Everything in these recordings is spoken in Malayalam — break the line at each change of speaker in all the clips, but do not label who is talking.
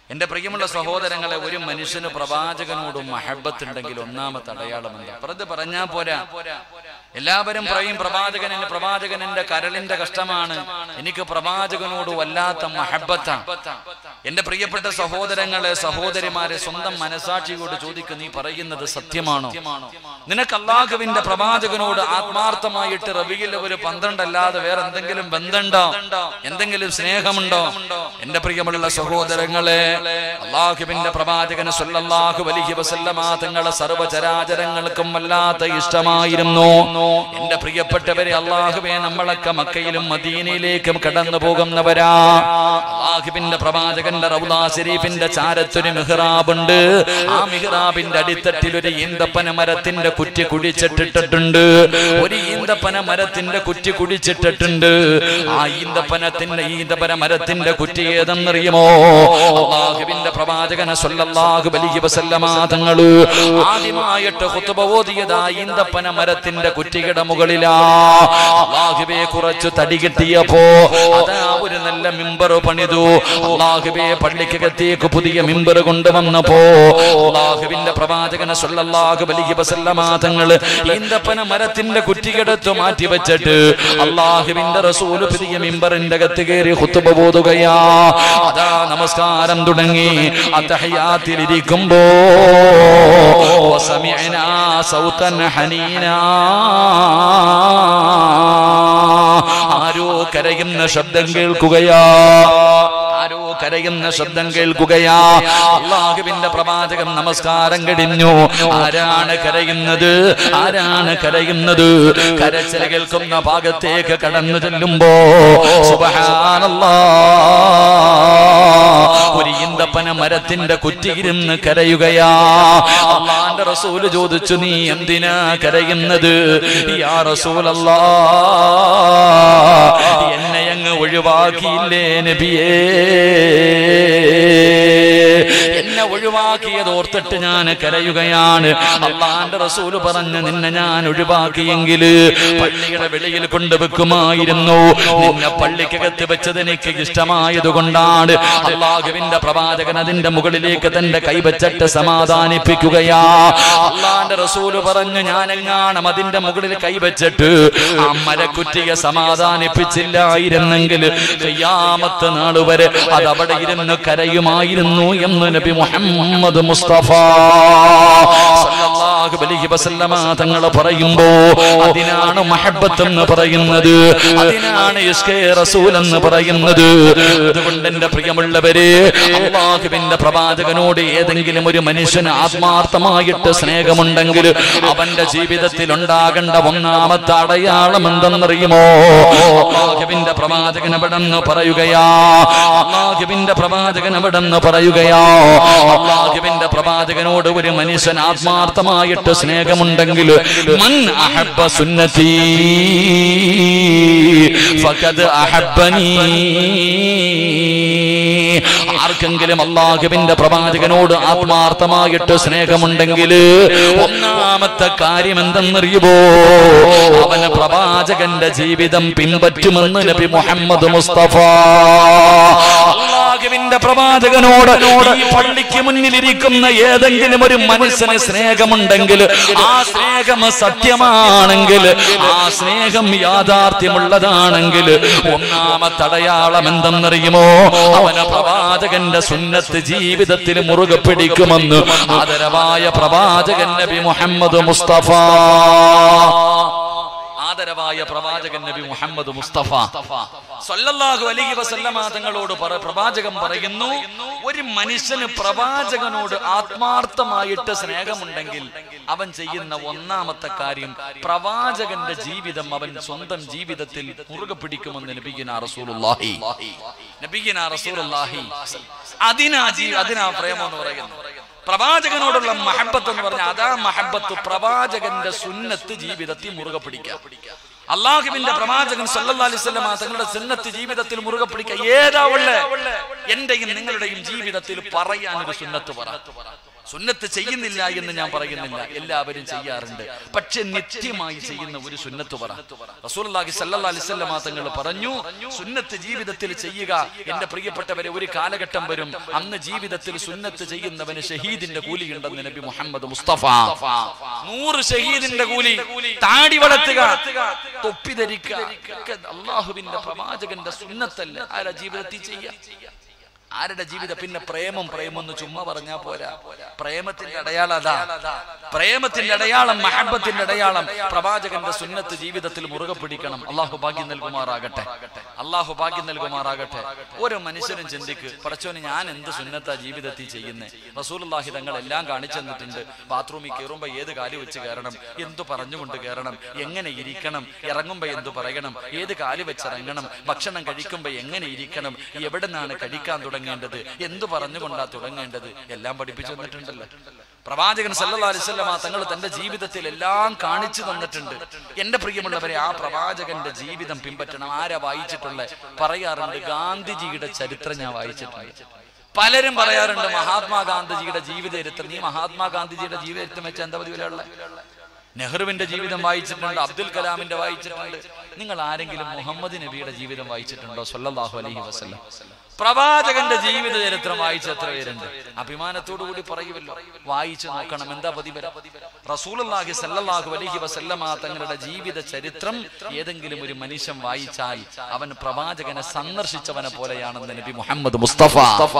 എന്റെ പ്രിയമുള്ള സഹോദരങ്ങളെ ഒരു മനുഷ്യന് പ്രവാചകനോട് മഹബത്തുണ്ടെങ്കിൽ ഒന്നാമത്തെ അടയാളം എന്താ വെറുതെ പറഞ്ഞാ പോരാ എല്ലാവരും പറയും പ്രവാചകൻ എന്റെ പ്രവാചകൻ എന്റെ കരളിന്റെ കഷ്ടമാണ് എനിക്ക് പ്രവാചകനോട് വല്ലാത്ത മഹബത്ത എന്റെ പ്രിയപ്പെട്ട സഹോദരങ്ങളെ സഹോദരിമാരെ സ്വന്തം മനസാക്ഷിയോട് ചോദിക്കും നീ പറയുന്നത് സത്യമാണോ നിനക്ക് അള്ളാഹുവിന്റെ പ്രവാചകനോട് ആത്മാർത്ഥമായിട്ട് റബിയിൽ ഒരു പന്ത്രണ്ടല്ലാതെ വേറെ എന്തെങ്കിലും ബന്ധമുണ്ടോ എന്തെങ്കിലും സ്നേഹമുണ്ടോ എന്റെ പ്രിയമുള്ള സഹോദരങ്ങളെ അള്ളാഹുവിന്റെ പ്രവാചകന് സല്ലല്ലാഹു അലൈഹി വസല്ലമ തങ്ങളെ സർവചരാചരങ്ങൾക്കും വല്ലാത്ത ഇഷ്ടമായിരുന്നു എന്റെ പ്രിയപ്പെട്ടവരെ അള്ളാഹുവെ നമ്മളൊക്കെ മക്കയിലും മദീനയിലേക്കും കടന്നു പോകുന്നവരാ അള്ളാഹുവിന്റെ പ്രവാചകന്റെ റൗദാ ശരീഫിന്റെ ചാരത്തൊരു മിഹ്റാബുണ്ട് ആ മിഹ്റാബിന്റെ അടിത്തട്ടിൽ ഒരു ഈന്തപ്പന മരത്തിന്റെ കുറ്റി കുഴിച്ചിട്ടിട്ടുണ്ട് ഒരു ഈന്തപ്പന മരത്തിന്റെ കുറ്റി കുഴിച്ചിട്ടിട്ടുണ്ട് ആ ഈന്തപ്പനത്തിന്റെ ഈന്തപ്പന മരത്തിന്റെ കുറ്റി ഏതെന്നറിയുമോ അള്ളാഹുവിന്റെ പ്രവാചകന സല്ലല്ലാഹു അലൈഹി വസല്ലമ തങ്ങള് ആദ്യമായിട്ട് ഖുത്ബ ഓതിയത് ആ ഈന്തപ്പന മരത്തിന്റെ കുറ്റിയുടെ മുകളിലാ അള്ളാഹുവെ കുറച്ച് തടി കിട്ടിയപ്പോ അതാ ഒരു നല്ല മിമ്പർ പണിതു അള്ളാഹുവെ പള്ളിക്കകത്തേക്ക് പുതിയ മിമ്പർ കൊണ്ടുവന്നപ്പോ അള്ളാഹുവിന്റെ പ്രവാചകന സല്ലല്ലാഹു അലൈഹി വസല്ലമ തങ്ങള് ഈന്തപ്പന മരത്തിന്റെ കുറ്റികെടുത്ത് മാറ്റി വെച്ചിട്ട് അള്ളാഹുവിന്റെ റസൂല് പുതിയ മിമ്പറിന്റെ അകത്ത് കയറി ഖുത്ബ ഓതുകയാ അതാ നമസ്കാരം തുടങ്ങി അത്തഹയാത്തിലിരിക്കുമ്പോ വസമിഅനാ സൗതൻ ഹനീനാ ആരോ കരയുന്ന ശബ്ദം കേൾക്കുകയാ ആരോ കരയുന്ന ശബ്ദം കേൾക്കുകയാ അള്ളാഹുവിന്റെ പ്രവാചകൻ നമസ്കാരം കഴിഞ്ഞു ആരാണ് കരയുന്നത് ആരാണ് കരയുന്നത് കരച്ചിൽ കേൾക്കുന്ന ഭാഗത്തേക്ക് കടന്നു ചെല്ലുമ്പോ സുബ്ഹാനല്ലാ ഒരു ഈന്തപ്പന മരത്തിന്റെ കുറ്റിയിരുന്ന് കരയുകയാ അള്ളാന്റെ റസൂല് ചോദിച്ചു നീ എന്തിനാ കരയുന്നത് യാ റസൂലല്ലാ എന്നെ അങ്ങ് ഒഴിവാക്കിയില്ലേ നബിയേ എന്നെ ഒഴിവാക്കിയത് ഓർത്തിട്ട് ഞാൻ കരയുകയാണ് അള്ളാന്റെ റസൂല് പറഞ്ഞു നിന്നെ ഞാൻ ഒഴിവാക്കിയെങ്കിൽ പള്ളിയുടെ വെളിയിൽ കൊണ്ടുവെക്കുമായിരുന്നു നിന്നെ പള്ളിക്കകത്ത് വെച്ചത് എനിക്ക് ഇഷ്ടമായത് കൊണ്ടാണ് അള്ളാഹുവിന്റെ പ്രവാചകൻ അതിന്റെ മുകളിലേക്ക് തന്റെ കൈവച്ചിട്ട് സമാധാനിപ്പിക്കുകയാ അള്ളാന്റെ റസൂല് പറഞ്ഞു ഞാനെങ്ങാണം അതിന്റെ മുകളിൽ കൈവച്ചിട്ട് ആ മരക്കുറ്റിയെ സമാധാനിപ്പിച്ചില്ലായിരുന്നെങ്കിൽ കയ്യാമത്ത് നാൾ വരെ അത് അവിടെ ഇരുന്ന് കരയുമായിരുന്നു എന്ന് നബി മുഹമ്മദ് മുസ്തഫ സല്ലല്ലാഹു അലൈഹി വസല്ലമ തങ്ങൾ പറയുമ്പോ അതിനാണ് മഹബത്ത് എന്ന് പറയുന്നത് അതിനാണ് ഇഷ്കേ റസൂൽ എന്ന് പറയുന്നത് അതുകൊണ്ട് എന്റെ പ്രിയമുള്ളവരെ അള്ളാഹുവിന്റെ പ്രവാചകനോട് ഏതെങ്കിലും ഒരു മനുഷ്യന് ആത്മാർത്ഥമായിട്ട് സ്നേഹമുണ്ടെങ്കിൽ അവന്റെ ജീവിതത്തിൽ ഉണ്ടാകേണ്ട ഒന്നാമത്തെ അടയാളം എന്തെന്നറിയുമോ അള്ളാഹുവിന്റെ പ്രവാചകൻ അവിടെ നിന്ന് പറയുകയാ അള്ളാഹുവിന്റെ പ്രവാചകൻ അവിടെ നിന്ന് പറയുകയാ അള്ളാഹുവിന്റെ പ്രവാചകനോട് ഒരു മനുഷ്യൻ ആത്മാർത്ഥമായിട്ട് സ്നേഹമുണ്ടെങ്കിൽ മൻ അഹബ്ബ സുന്നതി ഫഖദ് അഹബ്ബനി ആർക്കെങ്കിലും അള്ളാഹുവിന്റെ പ്രവാചകനോട് ആത്മാർത്ഥമായിട്ട് സ്നേഹമുണ്ടെങ്കിൽ ഒന്നാമത്തെ കാര്യം എന്തെന്നറിയുമോ അവന് പ്രവാചകന്റെ ജീവിതം പിൻപറ്റുമെന്ന് നബി മുഹമ്മദ് മുസ്തഫ അള്ളാഹുവിന്റെ പ്രവാചകനോട് ഈ പള്ളിക്ക് മുന്നിലിരിക്കുന്ന ഏതെങ്കിലും ഒരു മനുഷ്യന് സ്നേഹമുണ്ടെങ്കിൽ ആ സ്നേഹം സത്യമാണെങ്കിൽ ആ സ്നേഹം യാഥാർത്ഥ്യമുള്ളതാണെങ്കിൽ ഒന്നാമത്തെ അടയാളം എന്തെന്നറിയുമോ അവന് പ്രവാചകന്റെ സുന്നത്ത് ജീവിതത്തിൽ മുറുകെ പിടിക്കുമെന്ന് ആദരവായ പ്രവാചകൻ നബി മുഹമ്മദ് മുസ്തഫ ആദരവായ പ്രവാചകൻ നബി മുഹമ്മദ് മുസ്തഫ സല്ലല്ലാഹു അലൈഹി വസല്ലമ തങ്ങളോട് പറ- പ്രവാചകൻ പറയുന്നു ഒരു മനുഷ്യന് പ്രവാചകനോട് ആത്മാർത്ഥമായിട്ട് സ്നേഹമുണ്ടെങ്കിൽ അവൻ ചെയ്യുന്ന ഒന്നാമത്തെ കാര്യം പ്രവാചകന്റെ ജീവിതം അവൻ സ്വന്തം ജീവിതത്തിൽ മുറുകെ പിടിക്കുമെന്ന് നബിഗിന റസൂലുള്ളാഹി നബിഗിന റസൂലുള്ളാഹി അതിനാ ജീ അതിനാ പ്രേമം എന്ന് പറയുന്നത് പ്രവാചകനോടുള്ള മഹബത്ത് എന്ന് പറഞ്ഞാൽ അതാ മഹബത്ത് പ്രവാചകന്റെ സുന്നത്ത് ജീവിതത്തിൽ മുറുകെ പിടിക്കുക അള്ളാഹുവിന്റെ പ്രവാചകൻ സല്ലല്ലാഹു അലൈഹി വസല്ലമ തങ്ങളുടെ സുന്നത്ത് ജീവിതത്തിൽ മുറുകെ പിടിക്കുക ഏതാ ഉള്ളേ എന്റെയും നിങ്ങളുടെയും ജീവിതത്തിൽ പറയാൻ ഒരു സുന്നത്ത് പറ സുന്നത്ത് ചെയ്യുന്നില്ല എന്ന് ഞാൻ പറയുന്നില്ല എല്ലാവരും ചെയ്യാറുണ്ട് പക്ഷെ നിത്യമായി ചെയ്യുന്ന ഒരു സുന്നത്ത് പറ റസൂലുള്ളാഹി സല്ലല്ലാഹു അലൈഹി വസല്ലം തങ്ങൾ പറഞ്ഞു സുന്നത്ത് ജീവിതത്തിൽ ചെയ്യുക എന്റെ പ്രിയപ്പെട്ടവരെ ഒരു കാലഘട്ടം വരും അന്ന് ജീവിതത്തിൽ സുന്നത്ത് ചെയ്യുന്നവന് ഷഹീദിന്റെ കൂലിയുണ്ടെന്ന് നബി മുഹമ്മദ് മുസ്തഫ നൂറ് ഷഹീദിന്റെ കൂലി താടി വളർത്തുക തൊപ്പി ധരിക്കുക ഒക്കെ അള്ളാഹുവിന്റെ പ്രവാചകന്റെ സുന്നത്തല്ല ആരാ ജീവിതത്തിൽ ചെയ്യുക ആരുടെ ജീവിതം പിന്നെ പ്രേമം പ്രേമം എന്ന് ചുമ്മാ പറഞ്ഞാ പോരാ പ്രേമത്തിന്റെ അടയാളം അതാ പ്രേമത്തിന്റെ അടയാളം മഹബത്തിന്റെ അടയാളം പ്രവാചകന്റെ സുന്നത്ത് ജീവിതത്തിൽ മുറുകെ പിടിക്കണം അള്ളാഹു ഭാഗ്യം നൽകുമാറാകട്ടെ അള്ളാഹു ഭാഗ്യം നൽകുമാറാകട്ടെ ഓരോ മനുഷ്യനും ചിന്തിക്ക് പടച്ചോന് ഞാൻ എന്ത് സുന്നത്താ ജീവിതത്തിൽ ചെയ്യുന്നേ റസൂലുള്ളാഹി തങ്ങൾ എല്ലാം കാണിച്ചു തന്നിട്ടുണ്ട് ബാത്റൂമിൽ കയറുമ്പോ ഏത് കാല് വെച്ച് കയറണം എന്തു പറഞ്ഞുകൊണ്ട് കയറണം എങ്ങനെ ഇരിക്കണം ഇറങ്ങുമ്പോ എന്തു പറയണം ഏത് കാല് വെച്ചിറങ്ങണം ഭക്ഷണം കഴിക്കുമ്പോ എങ്ങനെ ഇരിക്കണം എവിടെ നിന്നാണ് കഴിക്കാൻ തുടങ്ങേണ്ടത് എന്തു പറഞ്ഞുകൊണ്ടാ തുടങ്ങേണ്ടത് എല്ലാം പഠിപ്പിച്ചു തന്നിട്ടുണ്ടല്ലോ പ്രവാചകൻ സല്ലല്ലാഹു അലൈഹി വസല്ലമ തങ്ങൾ തന്റെ ജീവിതത്തിൽ എല്ലാം കാണിച്ചു തന്നിട്ടുണ്ട് എന്റെ പ്രിയമുള്ളവരെ ആ പ്രവാചകന്റെ ജീവിതം പിൻപറ്റണം ആരാ വായിച്ചിട്ടുള്ളത് പറയാറുണ്ട് ഗാന്ധിജിയുടെ ചരിത്രം ഞാൻ വായിച്ചിട്ടുണ്ട് പലരും പറയാറുണ്ട് മഹാത്മാഗാന്ധിജിയുടെ ജീവിത ചരിത്രം നീ മഹാത്മാഗാന്ധിജിയുടെ ജീവിത ചരിത്രം വെച്ച എന്താ പതിവിലുള്ള നെഹ്റുവിന്റെ ജീവിതം വായിച്ചിട്ടുണ്ട് അബ്ദുൽ കലാമിന്റെ വായിച്ചിട്ടുണ്ട് നിങ്ങൾ ആരെങ്കിലും മുഹമ്മദ് നബിയുടെ ജീവിതം വായിച്ചിട്ടുണ്ടോ സല്ലല്ലാഹു അലൈഹി വസല്ലം പ്രവാചകന്റെ ജീവിത ചരിത്രം വായിച്ച എത്ര പേരുണ്ട് അഭിമാനത്തോടു കൂടി പറയുമല്ലോ വായിച്ചു നോക്കണം എന്താ പ്രതിഫലം റസൂലുള്ളാഹി സല്ലല്ലാഹു അലൈഹി വസല്ലമ തങ്ങളുടെ ജീവിത ചരിത്രം ഏതെങ്കിലും ഒരു മനുഷ്യൻ വായിച്ചാൽ അവൻ പ്രവാചകനെ സന്ദർശിച്ചവനെ പോലെയാണെന്ന് നബി മുഹമ്മദ് മുസ്തഫ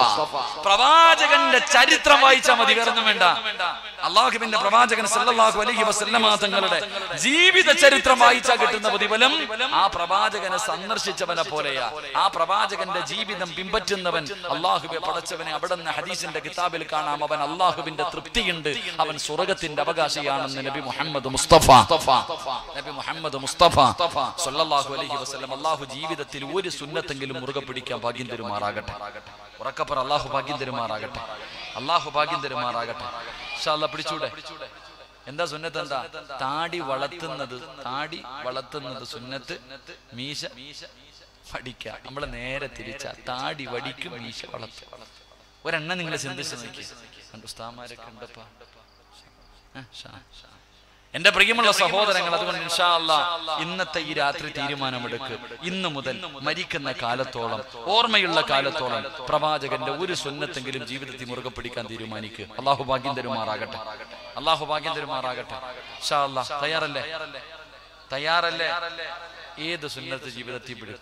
പ്രവാചകന്റെ ചരിത്രം വായിച്ചാൽ മതി വേറൊന്നും വേണ്ട അള്ളാഹുവിന്റെ പ്രവാചകൻ സല്ലല്ലാഹു അലൈഹി വസല്ലമ തങ്ങളുടെ ജീവിത ചരിത്രം വായിച്ചാൽ കിട്ടുന്ന പ്രതിഫലം ആ പ്രവാചകനെ സന്ദർശിച്ചവനെ പോലെയാ ആ പ്രവാചകന്റെ ജീവിതം പിൻപറ്റുന്നവൻ അള്ളാഹുബെ പടച്ചവനെ അവിടെ നിന്ന് ഹദീസിന്റെ കിതാബിൽ കാണാം അവൻ അള്ളാഹുവിന്റെ തൃപ്തിയുണ്ട് അവൻ സ്വർഗത്തിന്റെ അവകാശിയാണെന്ന് നബി മുഹമ്മദ് മുസ്തഫ നബി മുഹമ്മദ് മുസ്തഫ സല്ലല്ലാഹു അലൈഹി വസല്ലം അള്ളാഹു ജീവിതത്തിൽ ഒരു സുന്നത്തെങ്കിലും മുറുകെ പിടിക്കാൻ ഭാഗ്യം തരുമാറാകട്ടെ ഉറക്കപ്പറ അള്ളാഹു ഭാഗ്യം തരുമാറാകട്ടെ അള്ളാഹു ഭാഗ്യം തരുമാറാകട്ടെ ഇൻഷാ അല്ലാ പിടിച്ചൂടെ എന്താ സുന്നത്ത് എന്താ താടി വളർത്തുന്നത് താടി വളർത്തുന്നത് സുന്നത്ത് മീശ പഠിക്ക നമ്മള് നേരെ തിരിച്ച താടി വടിക്കും മീശ വളർത്തും ഒരെണ്ണം നിങ്ങൾ ചിന്തിച്ച് നോക്കി കണ്ടു ഉസ്താമാരൊക്കെ ഉണ്ടപ്പാ ആ, ഷാ. എന്റെ പ്രിയമുള്ള സഹോദരങ്ങൾ അതുകൊണ്ട് ഇൻഷാ അല്ലാ ഇന്നത്തെ ഈ രാത്രി തീരുമാനമെടുക്ക് ഇന്നു മുതൽ മരിക്കുന്ന കാലത്തോളം ഓർമ്മയുള്ള കാലത്തോളം പ്രവാചകന്റെ ഒരു സുന്നത്തെങ്കിലും ജീവിതത്തിൽ മുറുകെ പിടിക്കാൻ തീരുമാനിക്കുക അള്ളാഹു ഭാഗ്യം തരുമാറാകട്ടെ അള്ളാഹു ഭാഗ്യം തരുമാറാകട്ടെ ഇൻഷാ അല്ലാ തയ്യാറല്ലേ തയ്യാറല്ലേ ഏത് സുന്നത്ത് ജീവിതത്തിൽ പിടി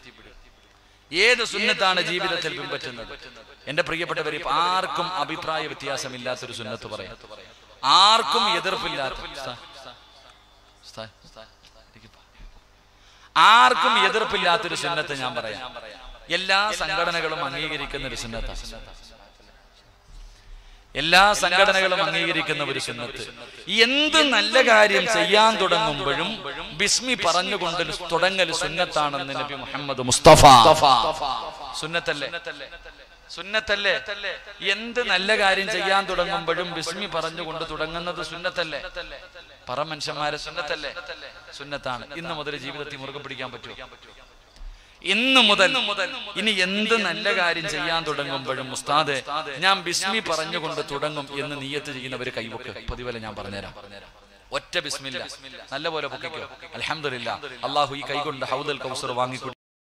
ഏത് സുന്നത്താണ് ജീവിതത്തിൽ പിൻപറ്റുന്നത് എന്റെ പ്രിയപ്പെട്ടവർ ആർക്കും അഭിപ്രായ വ്യത്യാസമില്ലാത്തൊരു സുന്നത്ത് പറയാം ആർക്കും എതിർപ്പില്ലാത്ത ഉസ്താ, ഉസ്താ, ഇരിക്ക്. ആർക്കും എതിർപ്പില്ലാത്തൊരു സുന്നത്ത് ഞാൻ പറയാം എല്ലാ സംഘടനകളും അംഗീകരിക്കുന്ന ഒരു സുന്നത്താണ് എല്ലാ സംഘടനകളും അംഗീകരിക്കുന്ന ഒരു സുന്നത്ത് എന്ത് നല്ല കാര്യം ചെയ്യാൻ തുടങ്ങുമ്പോഴും ബിസ്മി പറഞ്ഞുകൊണ്ട് തുടങ്ങൽ സുന്നത്താണെന്ന് നബി മുഹമ്മദ് മുസ്തഫ സുന്നത്തല്ലേ സുന്നത്തല്ലേ എന്ത് നല്ല കാര്യം ചെയ്യാൻ തുടങ്ങുമ്പോഴും ബിസ്മി പറഞ്ഞുകൊണ്ട് തുടങ്ങുന്നത് സുന്നത്തല്ലേ പറ മനുഷ്യന്മാരെ സുന്നത്തല്ലേ സുന്നത്താണ് ഇന്ന് മുതൽ ജീവിതത്തിൽ മുറുകെ പിടിക്കാൻ പറ്റുമോ ഇന്ന് മുതൽ ഇനി എന്ത് നല്ല കാര്യം ചെയ്യാൻ തുടങ്ങുമ്പോഴും മുസ്താദ് ഞാൻ ബിസ്മി പറഞ്ഞുകൊണ്ട് തുടങ്ങും എന്ന് നീയത്ത് ചെയ്യുന്നവര് കൈവക്ക് പതിവല്ല ഞാൻ പറഞ്ഞുതരാം ഒറ്റ ബിസ്മില്ല നല്ല പോലെ പൊക്കിക്കോ അലഹമില്ല അള്ളാഹു ഈ കൈകൊണ്ട് ഹൗദൽ കൗസർ വാങ്ങിക്കൊടുക്കും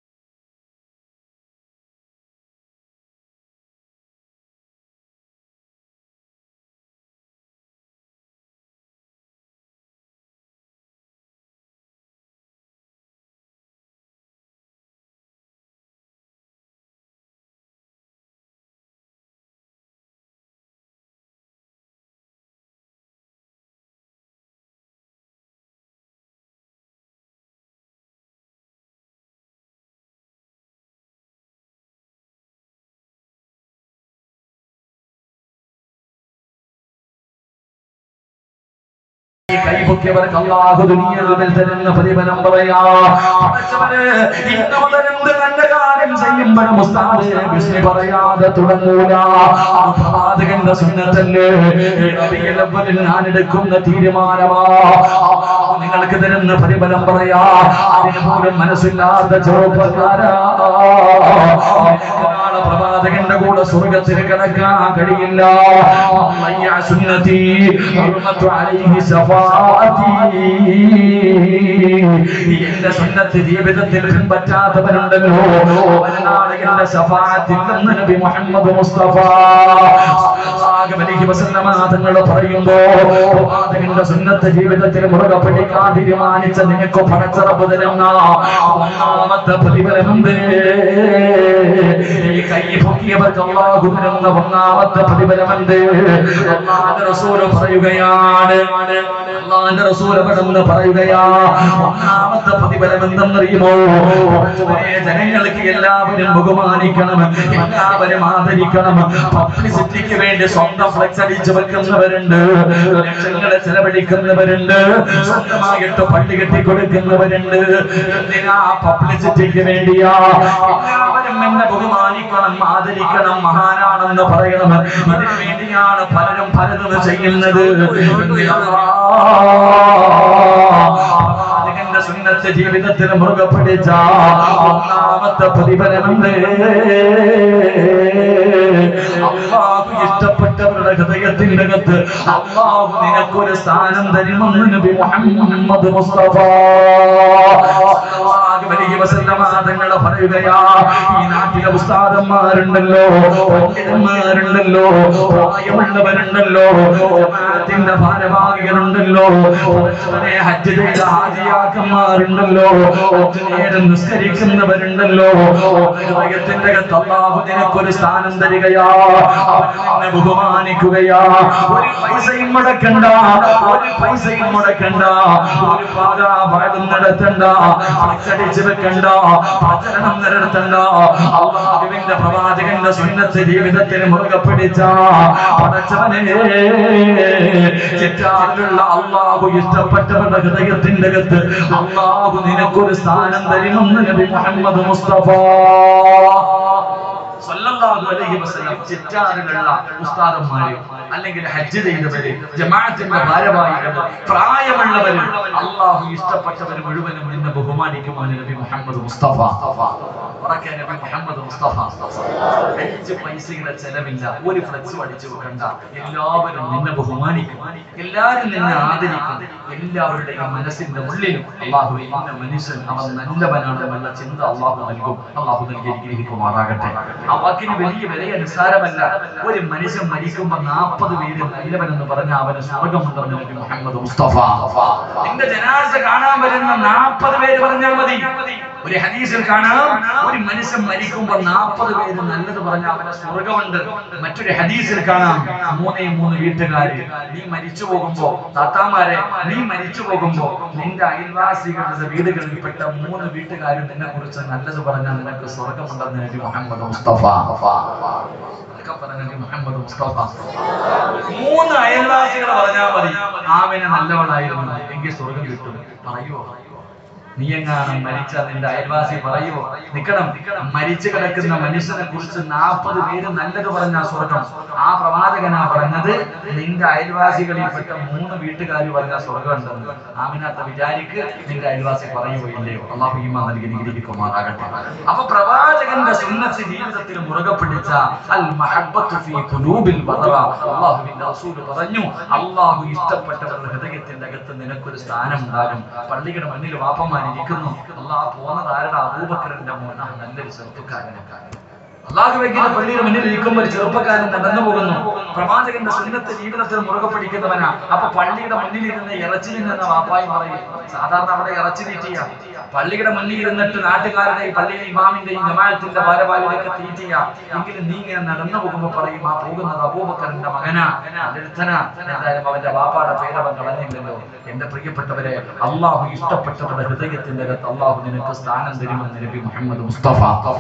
കൈപൊക്കിയവർക്ക് അള്ളാഹു ദുനിയാവിൽ തരുന്ന പ്രതിഫലം പറയാ പടച്ചവന് ഇന്ന് മുതൽ എന്ത് നല്ല കാര്യം ചെയ്യുമ്പോഴും ഉസ്താദ് ബിസ്മി പറയാതെ തുടങ്ങൂല ആ പ്രവാചകന്റെ സുന്നത്തല്ലേ റബീഉൽ അവ്വലിൽ ഞാൻ എടുക്കുന്ന തീരുമാനമാ അള്ളാഹു നിങ്ങൾക്ക് തരുന്ന പ്രതിഫലം പറയാ അതിന് പോലും മനസ്സില്ലാത്ത ചെറുപ്പക്കാരാ നിനക്ക് നാളെ ഒരാളെ പ്രവാചകന്റെ കൂടെ സ്വർഗത്തിൽ കിടക്കാൻ കഴിയില്ല മയ്യ സുന്നതി ഹുർമത്തു അലൈഹി ശഫാഅതി എന്റെ സുന്നത്ത് ജീവിതത്തിൽ പിൻപറ്റാത്തവരുണ്ടല്ലോ അവനാണ് എന്റെ ശഫാഅത്തിൽ നിന്ന് നബി മുഹമ്മദ് മുസ്തഫ സല്ലല്ലാഹു അലൈഹി വസല്ലമ തങ്ങൾ പറയുമ്പോ പ്രവാചകന്റെ സുന്നത്ത് ജീവിതത്തിൽ മുറുകെ പിടിക്കാൻ തീരുമാനിച്ച നിനക്ക് പടച്ചറപ്പ് തരുന്ന ഒന്നാമത്തെ പ്രതിഫലമുണ്ട് ഈ കൈ പൊക്കിയവർക്ക് അള്ളാഹു തരുന്ന ഒന്നാമത്തെ പ്രതിഫലമുണ്ട് അള്ളാഹുവിന്റെ റസൂല് പറയുകയാണ് അള്ളാഹുവിന്റെ റസൂല് പെടുന്ന പറയുകയാ ഒന്നാമത്തെ പ്രതിഫലം എന്തെന്നറിയുമോ കുറച്ചുപേരെ ജനങ്ങൾക്ക് എല്ലാവരും ബഹുമാനിക്കണം എല്ലാവരും ആദരിക്കണം പബ്ലിസിറ്റിക്ക് വേണ്ടി സ്വന്തം ഫ്ലെക്സ് അടിച്ചു വെക്കുന്നവരുണ്ട് ലക്ഷങ്ങളെ ചെലവഴിക്കുന്നവരുണ്ട് സ്വന്തമായിട്ട് പള്ളി കെട്ടി കൊടുക്കുന്നവരുണ്ട് എന്തിനാ പബ്ലിസിറ്റിക്ക് വേണ്ടിയാ എല്ലാവരും എന്നെ ബഹുമാനിക്കണം ആദരിക്കണം മഹാനാണെന്ന് പറയണം ഇതിനു വേണ്ടിയാണ് പലരും പലതും ചെയ്യുന്നത് പ്രവാചകന്റെ സുന്നത്ത് ജീവിതത്തിൽ മുറുകെ പിടിച്ച ഒന്നാമത്തെ പ്രതിഫലമുണ്ട് അള്ളാഹു ഇഷ്ടപ്പെട്ടവരുടെ ഹൃദയത്തിന്റെ അകത്ത് അള്ളാഹു നിനക്കൊരു സ്ഥാനം തരുമെന്ന് നബി മുഹമ്മദ് മുസ്തഫ സല്ലല്ലാഹു അലൈഹി വസല്ലമ തങ്ങളെ പറയുകയാ ഈ നാട്ടിലെ ഉസ്താദന്മാരുണ്ടല്ലോ പണ്ഡിതന്മാരുണ്ടല്ലോ പ്രായമുള്ളവരുണ്ടല്ലോ ജമാഅത്തിന്റെ ഭാരവാഹികളുണ്ടല്ലോ കുറച്ചുവരെ ഹജ്ജ് ചെയ്ത ഹാജിയാക്കന്മാരുണ്ടല്ലോ നേരം നിസ്കരിക്കുന്നവരുണ്ടല്ലോ ഹൃദയത്തിന്റെ അകത്ത് അള്ളാഹു നിനക്കൊരു സ്ഥാനം തരികയാ അവൻ നിന്നെ ബഹുമാനിക്കുകയാ ഒരു പൈസയും മുടക്കണ്ട ഒരു പൈസയും മുടക്കണ്ട ഒരു പാത പാടും നടത്തണ്ട അടിച്ചു വെക്കണ്ട പ്രചരണം നടത്തണ്ട അള്ളാഹുവിന്റെ പ്രവാചകന്റെ സുന്നത്ത് ജീവിതത്തിൽ മുറുകെ പിടിച്ച പടച്ചവനെ ചുറ്റാറിലുള്ള അള്ളാഹു ഇഷ്ടപ്പെട്ടവരുടെ ഹൃദയത്തിന്റെ അകത്ത് അള്ളാഹു നിനക്കൊരു സ്ഥാനം തരുമെന്ന് നബി മുഹമ്മദ് മുസ്തഫ സല്ലല്ലാഹു അലൈഹി വസല്ലം ചിറ്റാറിലുള്ള ഉസ്താദന്മാര് അല്ലെങ്കിൽ ഹജ്ജ് ചെയ്തവര് ജമാഅത്തിന്റെ ഭാരവാഹികൾ പ്രായമുള്ളവര് അള്ളാഹു ഇഷ്ടപ്പെട്ടവര് മുഴുവനും നിന്നെ ബഹുമാനിക്കുവാൻ നബി മുഹമ്മദ് മുസ്തഫ ഉറക്കെ നബി മുഹമ്മദ് മുസ്തഫ അഞ്ച് പൈസയുടെ ചെലവില്ല ഒരു ഫ്ലെക്സ് അടിച്ചു വെക്കണ്ട എല്ലാവരും നിന്നെ ബഹുമാനിക്കും എല്ലാവരും നിന്നെ ആദരിക്കും എല്ലാവരുടെയും മനസ്സിന്റെ ഉള്ളിലും അള്ളാഹു ഇന്ന മനുഷ്യൻ അവൻ നല്ലവനാണെന്നുള്ള ചിന്ത അള്ളാഹു നൽകും അള്ളാഹു നൽകി അനുഗ്രഹിക്കുമാറാകട്ടെ ആ വാക്കിന് വലിയ വിലയ നിസ്സാരമല്ല ഒരു മനുഷ്യൻ മരിക്കുമ്പോ നാൽപ്പത് പേര് നല്ലവൻ എന്ന് പറഞ്ഞ അവന് സ്വർഗമുണ്ടെന്ന് നബി മുഹമ്മദ് മുസ്തഫ നിന്റെ ജനാസ കാണാൻ വരുന്ന നാൽപ്പത് പേര് പറഞ്ഞാൽ മതി ഒരു ഹദീസിൽ കാണാം ഒരു മനുഷ്യൻ മരിക്കുമ്പോ നാൽപ്പത് പേര് നല്ലത് പറഞ്ഞ അവന് സ്വർഗമുണ്ട് മറ്റൊരു ഹദീസിൽ കാണാം മൂന്നേ മൂന്ന് വീട്ടുകാര് നീ മരിച്ചു പോകുമ്പോ താത്താമാരെ നീ മരിച്ചു പോകുമ്പോ നിന്റെ അയൽവാസികളുടെ വീടുകളിൽപ്പെട്ട മൂന്ന് വീട്ടുകാരും നിന്നെ കുറിച്ച് നല്ലത് പറഞ്ഞാൽ നിനക്ക് സ്വർഗമുണ്ടെന്ന് നബി മുഹമ്മദ് മുസ്തഫ അതൊക്കെ പറഞ്ഞ നബി മുഹമ്മദ് മുസ്തഫ മൂന്ന് അയൽവാസികൾ പറഞ്ഞാൽ മതി ആമിനെ നല്ലവളായിരുന്നു എങ്കിൽ സ്വർഗം കിട്ടും പറയുവോ നീ എങ്ങാനും മരിച്ച നിന്റെ അയൽവാസി പറയുവോ നിക്കണം മരിച്ചു കിടക്കുന്ന മനുഷ്യനെ കുറിച്ച് നാൽപ്പത് പേര് നല്ലത് പറഞ്ഞ സ്വർഗം ആ പ്രവാചകനാ പറഞ്ഞത് നിന്റെ അയൽവാസികളിൽപ്പെട്ട മൂന്ന് വീട്ടുകാർ പറഞ്ഞ സ്വർഗം ഉണ്ടെന്ന് ആമിനാത്ത വിചാരിക്ക് നിന്റെ അയൽവാസി പറയുവോ ഇല്ലയോ അള്ളാഹു ഈമാ നൽകി നിഗ്രഹിക്കുമാറാകട്ടെ അപ്പൊ പ്രവാചകന്റെ സുന്നത്ത് ജീവിതത്തിൽ മുറുകെ പിടിച്ച അൽ മഹബ്ബത്തു ഫീ ഖുലൂബിൽ ബദറ അല്ലാഹുവിന്റെ റസൂൽ പറഞ്ഞു അള്ളാഹു ഇഷ്ടപ്പെട്ടവരുടെ ഹൃദയത്തിന്റെ അകത്ത് നിനക്കൊരു സ്ഥാനം ഉണ്ടാകും പള്ളിയുടെ മണ്ണിൽ വാപ്പന്മാരിയ്ക്കുന്നു അള്ളാഹ് പോകുന്നത് ആരുടെ അബൂബക്കറിന്റെ മോന നല്ലൊരു ചെറുപ്പക്കാരനൊക്കെ അള്ളാഹു വെക്കുന്ന പള്ളിയുടെ മുന്നിൽ ഇരിക്കുമ്പോൾ ഒരു ചെറുപ്പക്കാരൻ നടന്നു പോകുന്നു പ്രവാചകന്റെ സുന്നത്ത് ജീവിതത്തിൽ മുറുകെ പിടിക്കുന്നവനാ അപ്പൊ പള്ളിയുടെ മുന്നിൽ ഇരുന്ന് ഇറച്ചി നിന്നെന്ന വാപ്പായി പറയും സാധാരണ അവിടെ ഇറച്ചി തീറ്റിയ പള്ളിയുടെ മുന്നിൽ ഇരുന്നിട്ട് നാട്ടുകാരുടെയും പള്ളിയിലെ ഇമാമിന്റെയും ജമാഅത്തിന്റെ ഭാരവാഹികളൊക്കെ തീറ്റിയ എങ്കിലും നീ ഇങ്ങനെ നടന്നു പോകുമ്പോ പറയും ആ പോകുന്നത് അബൂബക്കറിന്റെ മകനാ അടുത്തനാ എന്തായാലും അവന്റെ വാപ്പാടെ പേരവൻ കളഞ്ഞില്ലല്ലോ എന്റെ പ്രിയപ്പെട്ടവരെ അള്ളാഹു ഇഷ്ടപ്പെട്ടവരുടെ ഹൃദയത്തിന്റെ അകത്ത് അള്ളാഹു നിനക്ക് സ്ഥാനം തരുമെന്ന് നബി മുഹമ്മദ് മുസ്തഫ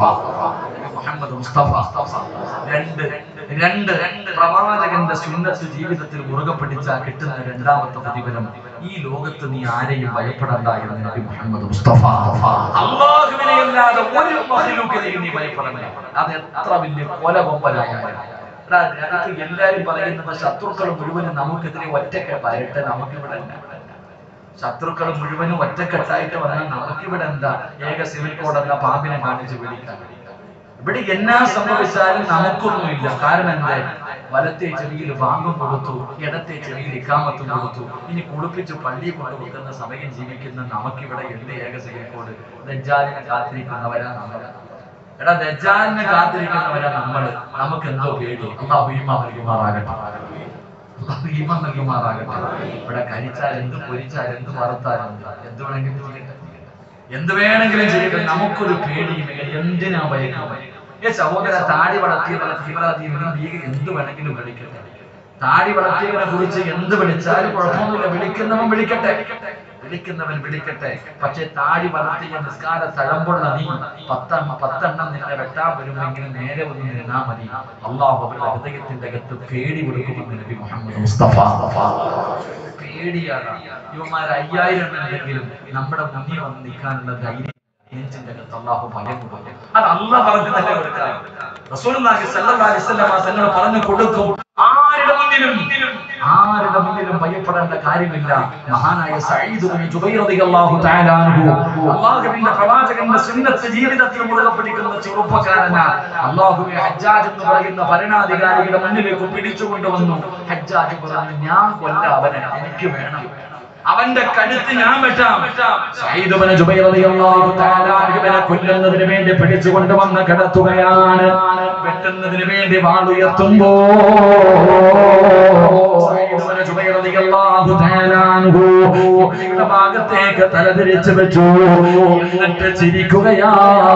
നബി മുഹമ്മദ് മുസ്തഫ രണ്ട് രണ്ട് പ്രവാചകന്റെ സുന്നത്ത് ജീവിതത്തിൽ മുറുകെ പിടിച്ച കിട്ടുന്ന രണ്ടാമത്തെ പ്രതിഫലം ഈ ലോകത്ത് നീ ആരെയും ഭയപ്പെടണ്ട എന്ന് നബി മുഹമ്മദ് മുസ്തഫ അള്ളാഹുവിനെ അല്ലാതെ ഒരു മഹലൂക്കിനെയും നീ ഭയപ്പെടണ്ട അത് എത്ര വലിയ കൊലകൊമ്പലായാലും എടാ, ഞങ്ങൾക്ക് എല്ലാരും പറയുന്നത് ശത്രുക്കൾ മുഴുവനും നമുക്കെതിരെ ഒറ്റക്കെ വരട്ടെ നമുക്കിവിടെ ഇല്ല. ശത്രുക്കൾ മുഴുവനും ഒറ്റക്കെട്ടായിട്ട് വന്നാൽ നമുക്കിവിടെ എന്താ ഏക സിവിൽ കോഡ് എന്ന പാമ്പിനെ കാണിച്ച് പിടിക്കാൻ ഇവിടെ എന്നാ സംഭവിച്ചാലും നമുക്കൊന്നുമില്ല കാരണം എന്താ വലത്തെ ചെവിയിൽ വാങ്ങും കൊടുത്തു ഇടത്തെ ചെവിയിൽ ഇക്കാമത്തും കൊടുത്തു ഇനി കുളിപ്പിച്ച് പള്ളിയിൽ കൊണ്ട് വെക്കുന്ന സമയം ജീവിക്കുന്ന നമുക്കിവിടെ എന്ത് ഏകസേനക്കോട് ദജ്ജാലിനെ കാത്തിരിക്കുന്നവരാ നമ്മള് എടാ ദജ്ജാലിനെ കാത്തിരിക്കുന്നവരാ നമ്മള് നമുക്ക് എന്തോ പേടി അള്ളാഹു ഈമാൻ നൽകുമാറാകട്ടെ അള്ളാഹു ഈമാൻ നൽകുമാറാകട്ടെ ഇവിടെ കഴിച്ചാൽ എന്ത് പൊരിച്ചാൽ എന്ത് വറുത്താലും എന്ത് വേണമെങ്കിലും ചെയ്യട്ടെ എന്ത് വേണമെങ്കിലും ചെയ്യട്ടെ നമുക്കൊരു പേടിയുമില്ല എന്തിനാ ഭയക്കുന്നത് ഏ സഹോദര താടി വളർത്തിയതല്ല തീവ്രവാദിയും ഭീക എന്ത് വേണമെങ്കിലും വിളിക്കട്ടെ താടി വളർത്തിയവനെ കുറിച്ച് എന്ത് വിളിച്ചാലും കുഴപ്പമൊന്നുമില്ല വിളിക്കുന്നവൻ വിളിക്കട്ടെ വിളിക്കുന്നവൻ വിളിക്കട്ടെ പക്ഷെ താടി വളർത്തിയ നിസ്കാര തഴമ്പുള്ള നീ പത്തെണ്ണം പത്തെണ്ണം നിന്നെ വെട്ടാൻ വരുമെങ്കിലും നേരെ ഒന്ന് നിന്നാ മതി അള്ളാഹു അവരുടെ ഹൃദയത്തിന്റെ അകത്ത് പേടി കൊടുക്കുമെന്ന് നബി മുഹമ്മദ് മുസ്തഫ പേടിയാണ് ഇവന്മാർ അയ്യായിരം ഉണ്ടെങ്കിലും നമ്മുടെ മുന്നിൽ വന്ന് നിൽക്കാനുള്ള ധൈര്യം നെഞ്ചിന്റെ അകത്ത് അള്ളാഹു ഭയം കൊടുക്കും അത് അള്ളാഹ് പറഞ്ഞു തന്നെ കൊടുക്കാം റസൂലുള്ളാഹി സ്വല്ലല്ലാഹി അലൈഹി വസല്ലം തങ്ങൾ പറഞ്ഞു കൊടുക്കും ആരുടെ മുന്നിലും ആരുടെ മുന്നിലും ഭയപ്പെടേണ്ട കാര്യമില്ല മഹാനായ സഈദ് ബിൻ ജുബൈർ റളിയല്ലാഹു തആല അൻഹു അല്ലാഹുവിന്റെ പ്രവാചകന്റെ സുന്നത്ത് ജീവിതത്തിൽ മുറുകെ പിടിക്കുന്ന ചെറുപ്പക്കാരനാ അല്ലാഹുവെ ഹജ്ജാജ് എന്ന് പറയുന്ന ഭരണാധികാരിയുടെ മുന്നിലേക്ക് പിടിച്ചു കൊണ്ടുവന്നു ഹജ്ജാജ് പറഞ്ഞു ഞാൻ കൊല്ല അവനെ എനിക്ക് വേണം അവന്റെ കഴുത്ത് ഞാൻ വെട്ടാം സഈദ് ബിൻ ജുബൈർ റളിയല്ലാഹു തആല അൻഹുവിനെ കൊല്ലുന്നതിന് വേണ്ടി പിടിച്ചു കൊണ്ടുവന്ന് കിടത്തുകയാണ് വെട്ടുന്നതിന് വേണ്ടി വാളുയർത്തുമ്പോ സഈദ് ബിൻ ജുബൈർ റളിയല്ലാഹു തആല അൻഹു ഇബ്ലിയുടെ ഭാഗത്തേക്ക് തലതിരിച്ചു വെച്ചു എന്നിട്ട് ചിരിക്കുകയാ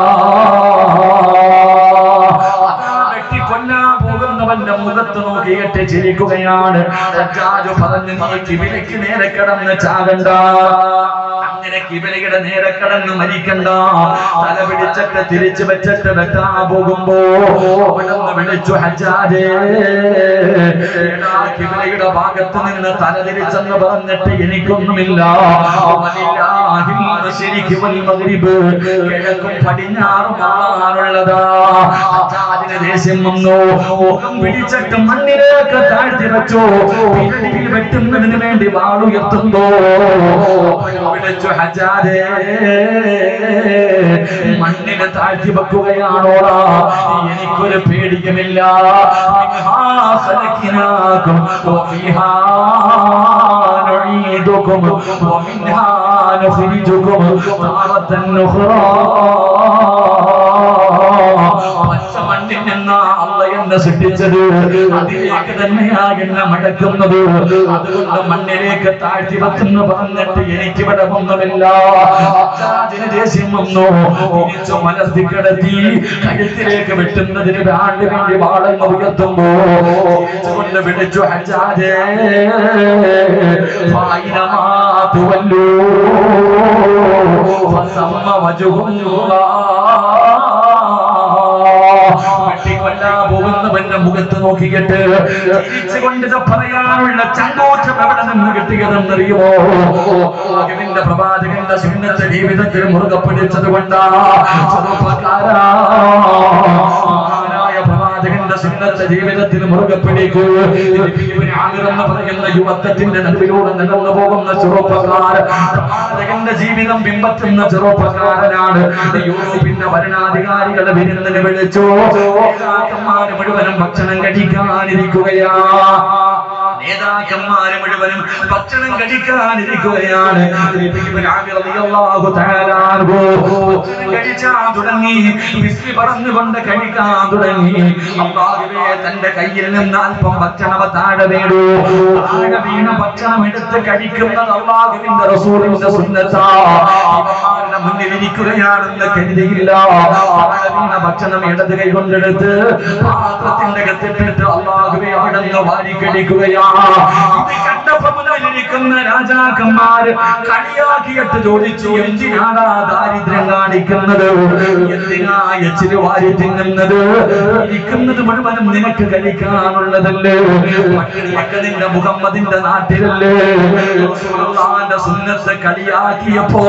വെട്ടിക്കൊല്ലാൻ പോകുന്നവന്റെ മുഖത്ത് നോക്കിയിട്ട് ചിരിക്കുകയാണ് ഹജ്ജാജ് പറഞ്ഞു നീ കിബിലയ്ക്ക് നേരെ കിടന്ന് ചാകണ്ട അങ്ങനെ കിബിലയുടെ നേരെ കിടന്ന് മരിക്കണ്ട തല പിടിച്ചിട്ട് തിരിച്ചു വെച്ചിട്ട് വെട്ടാൻ പോകുമ്പോ അവിടുന്ന് വിളിച്ചു ഹജ്ജാജേ എടാ, കിബിലയുടെ ഭാഗത്ത് നിന്ന് തല തിരിച്ചെന്ന് പറഞ്ഞിട്ട് എനിക്കൊന്നുമില്ല വലില്ലാഹിൽ മശ്രിഖി വൽ മഗ്രിബ് കിഴക്കും പടിഞ്ഞാറും ആണുള്ളതാ ഹജ്ജാജിന് ദേഷ്യം വന്നു മുഖം പിടിച്ചിട്ട് മണ്ണിലേക്ക് താഴ്ത്തി വെച്ചു പിന്നടിയിൽ വെട്ടുന്നതിന് വേണ്ടി വാളുയർത്തുമ്പോ വിളിച്ചു ഹജാരേ മണ്ണിന് താഴ്ത്തി വെക്കുകയാണോടാ എനിക്കൊരു പേടിയുമില്ല മിൻഹാ ഖലഖനാകും വഫീഹാ നുഈദുകും വമിൻഹാ നുഖ്രിജുകും താറത്തൻ ഉഖ്റാ പച്ച മണ്ണിൽ നിന്ന് അല്ല എന്നെ സൃഷ്ടിച്ചത് അതിലേക്ക് തന്നെയാ എന്നെ മടക്കുന്നത് അതുകൊണ്ട് മണ്ണിലേക്ക് താഴ്ത്തി വെക്കുന്ന പറഞ്ഞിട്ട് എനിക്ക് ഇവിടെ ഒന്നുമില്ല അച്ചാജിന് ദേഷ്യം വന്നു തിരിച്ചു മനസ്സിൽ കിടത്തി കഴുത്തിലേക്ക് വെട്ടുന്നതിന് വേണ്ടി വേണ്ടി വാളങ്ങൾ ഉയർത്തുമ്പോ കൊണ്ട് വിളിച്ചു ഹജാജേ ഫൈനമാ തുവല്ലൂ ഫസമ്മ വജുഹുല്ലാ വെട്ടിക്കൊല്ലാൻ പോകുന്നവന്റെ മുഖത്ത് നോക്കിയിട്ട് ചിരിച്ചുകൊണ്ട് ഇത് പറയാനുള്ള ചങ്കോറ്റം എവിടെ നിന്ന് കിട്ടിയതെന്നറിയുമോ ഇതിന്റെ പ്രവാചകന്റെ സുന്നത്തെ ജീവിതത്തിൽ മുറുകെ പിടിച്ചത് കൊണ്ടാ ചെറുപ്പക്കാരാ മഹാനായ പ്രവാചകന്റെ സുന്നത്തെ ജീവിതത്തിൽ മുറുകെ പിടിക്കൂ ഇബ്നു ആമിർ എന്ന് പറയുന്ന യുവത്വത്തിന്റെ നടുവിലൂടെ നടന്നു പോകുന്ന ചെറുപ്പക്കാരൻ പ്രവാചകന്റെ ജീവിതം ബിംബത്തുന്ന ചെറുപ്പക്കാരനാണ് യൂറോപ്പിന്റെ ഭരണാധികാരികളെ വിരുന്നിന് വിളിച്ചു നേതാക്കന്മാര് മുഴുവനും ഭക്ഷണം കഴിക്കാനിരിക്കുകയാ നേതാക്കന്മാര് മുഴുവനും ഭക്ഷണം കഴിക്കാനിരിക്കുകയാണ് ഇബ്നു ആമിർ റളിയല്ലാഹു തആല അൻഹു ഭക്ഷണം കഴിച്ചാൻ തുടങ്ങി ബിസ്മി പറഞ്ഞുകൊണ്ട് കഴിക്കാൻ തുടങ്ങി അള്ളാഹുവേ തന്റെ കയ്യിൽ നിന്ന് അല്പം ഭക്ഷണം താഴെ വീണു താഴെ വീണ ഭക്ഷണം എടുത്ത് കഴിക്കുന്നത് അള്ളാഹുവിന്റെ റസൂലിന്റെ സുന്നത്താ ഇവന്മാരുടെ മുന്നിൽ ഇരിക്കുകയാണെന്ന് കരുതിയില്ല താഴെ വീണ ഭക്ഷണം ഇടത് കൈ കൊണ്ടെടുത്ത് പാത്രത്തിന്റെ അകത്തിട്ടിട്ട് അള്ളാഹുവെ അവിടെ നിന്ന് വാരി കടിക്കുകയാ ഇത് കണ്ടപ്പോ മുന്നിലിരിക്കുന്ന രാജാക്കന്മാര് കളിയാക്കിയിട്ട് ചോദിച്ചു എന്തിനാടാ ദാരിദ്ര്യം കാണിക്കുന്നത് എന്തിനാ എച്ചിരി വാരി തിന്നുന്നത് ഇരിക്കുന്നത് മുഴുവനും നിനക്ക് കഴിക്കാനുള്ളതല്ലേ പട്ടിണിയൊക്കെ നിന്റെ മുഹമ്മദിന്റെ നാട്ടിലല്ലേ റസൂലുള്ളാഹിന്റെ സുന്നത്ത് കളിയാക്കിയപ്പോ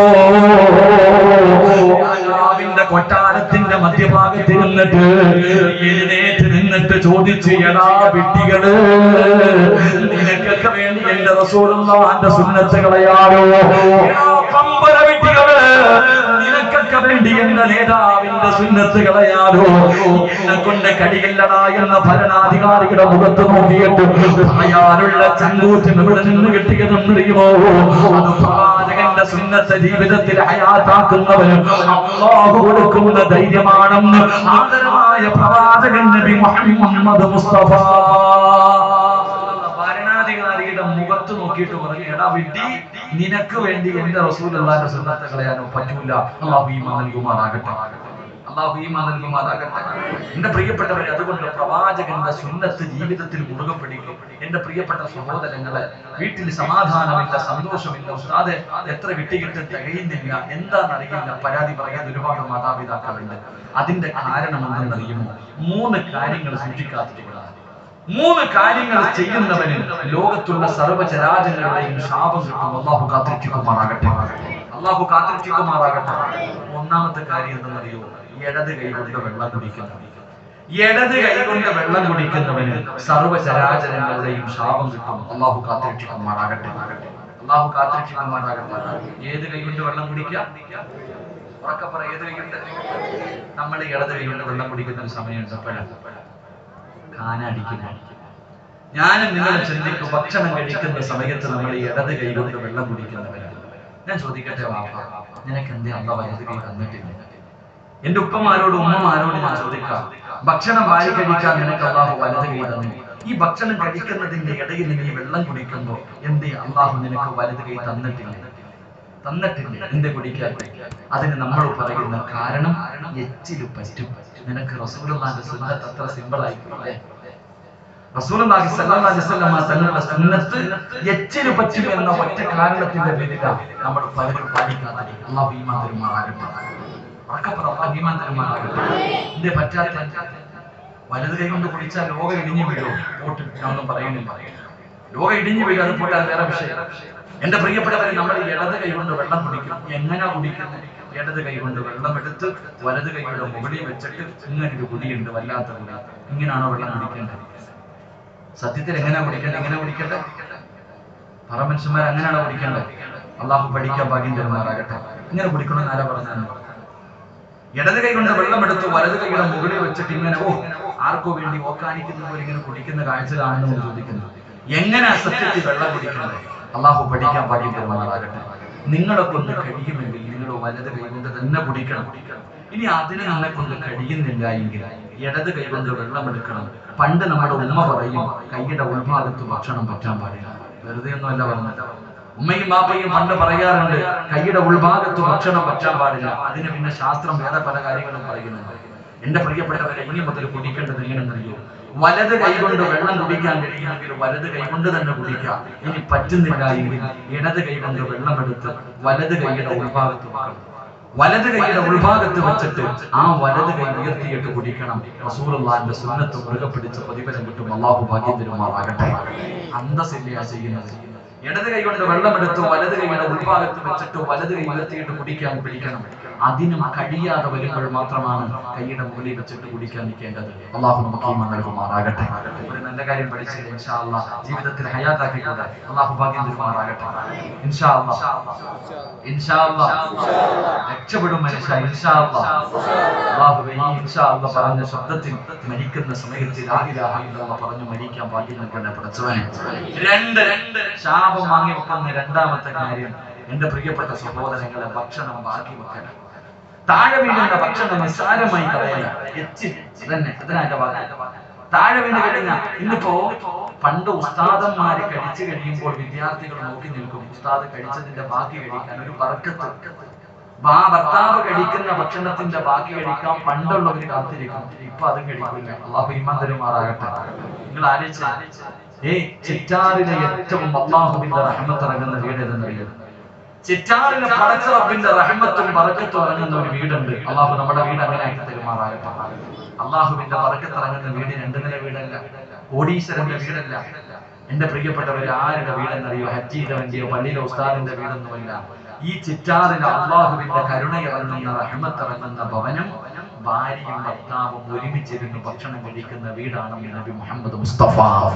രാജാവിന്റെ കൊട്ടാരത്തിന്റെ മധ്യഭാഗത്ത് നിന്നിട്ട് എഴുന്നേറ്റ് നിന്നിട്ട് ചോദിച്ചു എടാ വിട്ടികള് നിനക്കൊക്കെ വേണ്ടി എന്റെ റസൂലുള്ളാഹിന്റെ സുന്നത്ത് കളയാലോ എടാ പമ്പര വിട്ടികള് നിനക്കൊക്കെ വേണ്ടി എന്റെ നേതാവിന്റെ സുന്നത്ത് കളയാനോ എന്നെ കൊണ്ട് കഴിയില്ലടാ എന്ന ഭരണാധികാരിയുടെ മുഖത്ത് നോക്കിയിട്ട് പറയാനുള്ള ചങ്കൂറ്റം ഇവിടെ നിന്ന് കിട്ടിയതെന്നറിയുമോ അത് പ്രവാചകന്റെ സുന്നത്തെ ജീവിതത്തിൽ ഹയാത്താക്കുന്നവന് അള്ളാഹു കൊടുക്കുന്ന ധൈര്യമാണെന്ന് ആദരമായ പ്രവാചകൻ നബി മുഹമ്മദ് മുസ്തഫ ഭരണാധികാരിയുടെ മുഖത്ത് നോക്കിയിട്ട് പറഞ്ഞു എടാ വിട്ടി നിനക്ക് വേണ്ടി എന്റെ റസൂൽ അള്ളാന്റെ സുന്നത്തെ കളയാനോ പറ്റൂല അള്ളാഹു ഈമാ നൽകുമാറാകട്ടെ അള്ളാഹു ഈമാ നൽകുമാറാകട്ടെ എന്റെ പ്രിയപ്പെട്ടവരെ അതുകൊണ്ട് പ്രവാചകന്റെ സുന്നത്ത് ജീവിതത്തിൽ മുറുകെ പിടിക്കും എന്റെ പ്രിയപ്പെട്ട സഹോദരങ്ങളെ വീട്ടിൽ സമാധാനമില്ല സന്തോഷമില്ല ഉസ്താദെ എത്ര കിട്ടിയിട്ട് തികയുന്നില്ല എന്താണെന്നറിയില്ല പരാതി പറയാൻ ഒരുപാട് മാതാപിതാക്കളുണ്ട് അതിന്റെ കാരണം എന്തെന്നറിയുമോ മൂന്ന് കാര്യങ്ങൾ സൂക്ഷിക്കാത്തിരിക്കുന്നത് മൂന്ന് കാര്യങ്ങൾ ചെയ്യുന്നവന് ലോകത്തുള്ള സർവ്വചരാചങ്ങളുടെയും ശാപം കിട്ടും അള്ളാഹു കാത്തിരിക്കുമാറാകട്ടെ അള്ളാഹു കാത്തിരിക്കുമാറാകട്ടെ ഒന്നാമത്തെ കാര്യം എന്തെന്നറിയോ ഇടത് കൈ കൊണ്ട് വെള്ളം കുടിക്കുന്നവൻ ഇടത് കൈ കൊണ്ട് വെള്ളം കുടിക്കുന്നവന് സർവ്വചരാചരങ്ങളുടെയും ശാപം കിട്ടും അള്ളാഹു കാത്തിരിക്കുമാറാകട്ടെ അള്ളാഹു കാത്തിരിക്കുമാറാകട്ടെ ഏത് കൈ കൊണ്ട് വെള്ളം കുടിക്കുക ഉറക്കെ പറ ഏത് കൈ കൊണ്ട് നമ്മൾ ഇടത് കൈ കൊണ്ട് വെള്ളം കുടിക്കുന്ന ഒരു സമയമുണ്ട് എപ്പോഴാണ് കാനടിക്കുന്നു ഞാനും നിങ്ങളും ചിന്തിക്കും ഭക്ഷണം കഴിക്കുന്ന സമയത്ത് നമ്മൾ ഈ ഇടത് കൈ കൊണ്ട് വെള്ളം കുടിക്കുന്നവരാണ് ഞാൻ ചോദിക്കട്ടെ വാപ്പ നിനക്ക് എന്തേ അമ്മ വലത് കൈ തന്നിട്ടില്ല എന്റെ ഉപ്പമാരോട് ഉമ്മമാരോട് ഞാൻ ചോദിക്കാം ഭക്ഷണം വാരി കഴിക്കാൻ നിനക്ക് അള്ളാഹു വലത് കൈ തന്നു ഈ ഭക്ഷണം കഴിക്കുന്നതിന്റെ ഇടയിൽ നീ വെള്ളം കുടിക്കുമ്പോ എന്തേ അള്ളാഹു നിനക്ക് വലത് കൈ തന്നിട്ടില്ല തന്നിട്ടില്ല എന്റെ കുടിക്കാൻ അതിന് നമ്മൾ പറയുന്ന കാരണം എച്ചില് പറ്റും നിനക്ക് റസൂലുള്ളാന്റെ സുന്നത്ത് അത്ര സിമ്പിൾ ആയിപ്പോയില്ലേ റസൂലുള്ളാഹി സ്വല്ലല്ലാഹു അലൈഹി വസല്ലമ തങ്ങളുടെ സുന്നത്ത് എച്ചില് പറ്റും എന്ന ഒറ്റ കാരണത്തിന്റെ പേരിലാണ് നമ്മൾ പലരും പാലിക്കാത്തത് അള്ളാഹു ഈമാൻ തരുമാറാകട്ടെ ഉറക്കപ്പുറം അള്ളാഹു ഈമാൻ തരുമാറാകട്ടെ എന്തേ പറ്റാത്ത വലത് കൈ കൊണ്ട് കുടിച്ചാൽ ലോകം ഇടിഞ്ഞു വീഴും പോട്ട് ഞാനൊന്നും പറയുന്നില്ല ലോകം ഇടിഞ്ഞു വീഴും അത് പോട്ടെ അത് വേറെ വിഷയം എന്റെ പ്രിയപ്പെട്ടവരെ നമ്മൾ ഈ ഇടത് കൈ കൊണ്ട് വെള്ളം കുടിക്കും എങ്ങനെയാ കുടിക്കുന്നത് ഇടത് കൈ കൊണ്ട് വെള്ളം എടുത്ത് വലത് കൈയുടെ മുകളിൽ വെച്ചിട്ട് ഇങ്ങനെ ഒരു കുടിയുണ്ട് വല്ലാത്ത കുടി ഇങ്ങനെയാണോ വെള്ളം കുടിക്കേണ്ടത് സത്യത്തിൽ എങ്ങനെയാ കുടിക്കേണ്ടത് എങ്ങനെ കുടിക്കണ്ടേ പറ മനുഷ്യന്മാർ അങ്ങനെയാണോ കുടിക്കേണ്ടത് അള്ളാഹു പഠിക്കാൻ ഭാഗ്യം തരുമാറാകട്ടെ ഇങ്ങനെ കുടിക്കണമെന്ന് ആരാ പറഞ്ഞാൽ ഇടത് കൈ കൊണ്ട് വെള്ളം എടുത്ത് വലത് കൈയുടെ മുകളിൽ വെച്ചിട്ട് ഇങ്ങനെ ഓ ആർക്കോ വേണ്ടി ഓക്കാനിക്കുന്ന പോലെ ഇങ്ങനെ കുടിക്കുന്ന കാഴ്ച കാണുന്നു ചോദിക്കുന്നു എങ്ങനെ സത്യത്തിൽ വെള്ളം കുടിക്കുന്നത് അള്ളാഹു പഠിക്കാൻ ഭാഗ്യം തരുമാറാകട്ടെ നിങ്ങളെ കൊണ്ട് കഴിയുമെങ്കിൽ നിങ്ങൾ വലത് കൈ കൊണ്ട് തന്നെ കുടിക്കണം ഇനി അതിന് നമ്മളെ കൊണ്ട് കഴിയുന്നില്ല എങ്കിൽ ഇടത് കൈ കൊണ്ട് വെള്ളം എടുക്കണം പണ്ട് നമ്മുടെ ഉമ്മ പറയും കൈയുടെ ഉൾഭാഗത്ത് ഭക്ഷണം പറ്റാൻ പാടില്ല വെറുതെ ഒന്നുമല്ല പറഞ്ഞത് ഉമ്മയും ബാപ്പയും പണ്ട് പറയാറുണ്ട് കൈയുടെ ഉൾഭാഗത്ത് ഭക്ഷണം പറ്റാൻ പാടില്ല അതിന് പിന്നെ ശാസ്ത്രം വേറെ പല കാര്യങ്ങളും പറയുന്നുണ്ട് എന്റെ പ്രിയപ്പെട്ടവരെ ഇനി മുതൽ കുടിക്കേണ്ടത് എങ്ങനെയെന്നറിയോ വലത് കൈകൊണ്ട് വെള്ളം കുടിക്കാൻ കഴിയുമെങ്കിൽ വലത് കൈകൊണ്ട് തന്നെ കുടിക്കാം ഇനി പറ്റുന്നില്ല എങ്കിൽ ഇടത് കൈകൊണ്ട് വെള്ളമെടുത്ത് വലത് കൈയുടെ ഉൾഭാഗത്ത് വെക്കണം വലത് കൈയുടെ ഉൾഭാഗത്ത് വെച്ചിട്ട് ആ വലത് കൈ ഉയർത്തിയിട്ട് കുടിക്കണം റസൂലുള്ളാന്റെ സുന്നത്ത് മുറുകെ പിടിച്ച് പ്രതിഫലം കിട്ടും അള്ളാഹു ഭാഗ്യം തരുമാറാകട്ടെ അന്തസ്സില്ല ചെയ്യുന്നത് ഇടത് കൈ കൊണ്ട് വെള്ളമെടുത്ത് വലത് കൈയുടെ ഉൾഭാഗത്ത് വെച്ചിട്ട് വലത് കൈ ഉയർത്തിയിട്ട് കുടിക്കാൻ പിടിക്കണം അതിനും കഴിയാതെ വരുമ്പോൾ മാത്രമാണ് കൈയുടെ മുകളിൽ വെച്ചിട്ട് കുടിക്കാൻ നിൽക്കേണ്ടത് അള്ളാഹു നമുക്ക് ഈ നൽകുമാറാകട്ടെ ഒരു നല്ല കാര്യം പഠിച്ചില്ല ഇൻഷാ അള്ളാഹ് ജീവിതത്തിൽ ഹയാത്താക്കിക്കൂടെ അള്ളാഹു ഭാഗ്യം തരുമാറാകട്ടെ ഇൻഷാ അള്ളാഹ് ഇൻഷാ അള്ളാഹ് രക്ഷപ്പെടും മനുഷ്യ ഇൻഷാ അള്ളാഹ് അള്ളാഹുവേ ഈ ഇൻഷാ അള്ളാഹ് പറഞ്ഞ ശബ്ദത്തിൽ മരിക്കുന്ന സമയത്ത് ലാ ഇലാഹ ഇല്ലല്ലാഹ് പറഞ്ഞു മരിക്കാൻ ഭാഗ്യം നൽകണേ പടച്ചവനെ രണ്ട് രണ്ട് ശാപം വാങ്ങി വെക്കുന്ന രണ്ടാമത്തെ കാര്യം എന്റെ പ്രിയപ്പെട്ട സഹോദരങ്ങളെ ഭക്ഷണം ബാക്കി വെക്കണം താഴെ വീഴുന്ന ഭക്ഷണം നിസ്സാരമായി കളയല എച്ചിൽ തന്നെ അതിനാന്റെ വാക്ക് താഴെ വീണ് കഴിഞ്ഞാൽ ഇന്നിപ്പോ പണ്ട് ഉസ്താദന്മാര് കഴിച്ചു കഴിയുമ്പോൾ വിദ്യാർത്ഥികൾ നോക്കി നിൽക്കും ഉസ്താദ് കഴിച്ചതിന്റെ ബാക്കി കഴിക്കാൻ ഒരു ബർക്കത്ത് ആ ഭർത്താവ് കഴിക്കുന്ന ഭക്ഷണത്തിന്റെ ബാക്കി കഴിക്കാൻ പണ്ടുള്ളവർ കാത്തിരിക്കും ഇപ്പൊ അതും കഴിക്കില്ല അള്ളാഹു ഇമാൻ തരുമാറാകട്ടെ നിങ്ങൾ ആലോചിച്ച ഏയ് ചിറ്റാറിലെ ഏറ്റവും അള്ളാഹുവിന്റെ റഹ്മത്ത് ഇറങ്ങുന്ന വീട് ഏതെന്നറിയാം ചിറ്റാറിലെ പടച്ച റബ്ബിന്റെ റഹ്മത്തും ബറക്കത്തും ഇറങ്ങുന്ന ഒരു വീടുണ്ട് അള്ളാഹു നമ്മുടെ വീട് അങ്ങനെ ആക്കി തരുമാറാകട്ടെ അള്ളാഹുവിന്റെ ബറക്കത്ത് ഇറങ്ങുന്ന വീട് രണ്ട് നില വീടല്ല കോടീശ്വരന്റെ വീടല്ല എന്റെ പ്രിയപ്പെട്ടവർ ആരുടെ വീടെന്നറിയോ ഹജ്ജ് ചെയ്തവന്റെയോ പള്ളിയിലെ ഉസ്താദിന്റെ വീടൊന്നുമല്ല ഈ ചിറ്റാറിൽ അള്ളാഹുവിന്റെ കരുണയിറങ്ങുന്ന റഹ്മത്ത് ഇറങ്ങുന്ന ഭവനം ഭാര്യയും ഭർത്താവും ഒരുമിച്ചിരുന്ന് ഭക്ഷണം കഴിക്കുന്ന വീടാണ് നബി മുഹമ്മദ് മുസ്തഫ